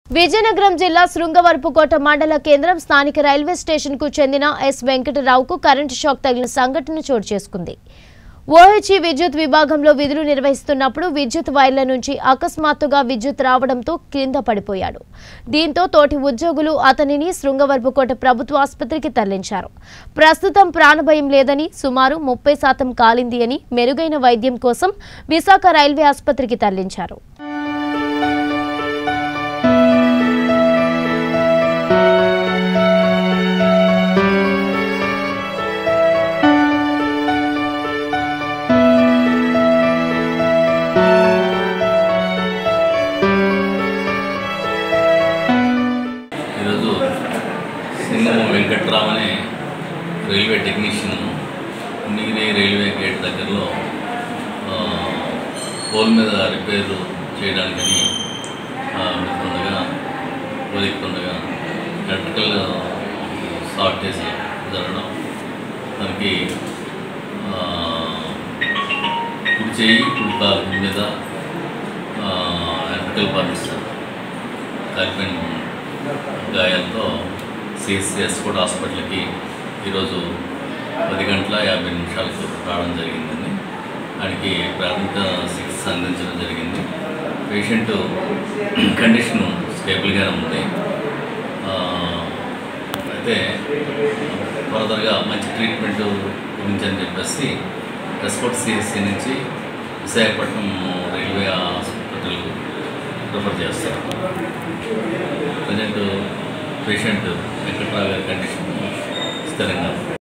విజయనగరం జిల్లా శృంగవరపుకోట మండల కేంద్రం స్థానిక రైల్వే స్టేషన్ కు చెందిన ఎస్ వెంకటరావుకు కరెంటు షాక్ తగిలిన సంఘటన చోటు చేసుకుంది ఓహెచ్ఈ విద్యుత్ విభాగంలో విధులు నిర్వహిస్తున్నప్పుడు విద్యుత్ వైర్ల నుంచి అకస్మాత్తుగా విద్యుత్ రావడంతో కింద పడిపోయాడు దీంతో తోటి ఉద్యోగులు అతనిని శృంగవరపుకోట ప్రభుత్వ ఆసుపత్రికి తరలించారు ప్రస్తుతం ప్రాణభయం లేదని సుమారు ముప్పై శాతం కాలింది అని మెరుగైన వైద్యం కోసం విశాఖ రైల్వే ఆసుపత్రికి తరలించారు ఈరోజు సింగం వెంకట్రావు అనే రైల్వే టెక్నీషియన్ నీరే రైల్వే గేట్ దగ్గరలో ఆ, పోల్ మీద రిపేర్ చేయడానికని ఆ, వెళ్తుండగా వెళ్తుండగా ఎలక్ట్రికల్ షార్ట్ చేసి జరగడం దానికి ఆ, కుడి చేయి కుడి కాలు మీద ఎలక్ట్రికల్ పార్ట్స్ కాలిపోయిన గాయాలతో సిఎస్సిఎస్ కూడా హాస్పిటల్కి ఈరోజు పది గంటల యాభై నిమిషాలకు రావడం జరిగిందండి ఆయనకి ప్రాథమిక చికిత్స అందించడం జరిగింది పేషెంట్ కండిషన్ స్టేబుల్గానే ఉంది ఆ, అయితే ఫర్దర్గా మంచి ట్రీట్మెంట్ గురించి అని చెప్పేసి ఎస్పోర్ట్ సిఎస్సి నుంచి విశాఖపట్నం రైల్వే హాస్పిటల్కు రిఫర్ చేస్తారు ప్రజెంట్ పేషెంట్ వెంకట్రావు గారి కండిషన్ స్థిరంగా ఉంది.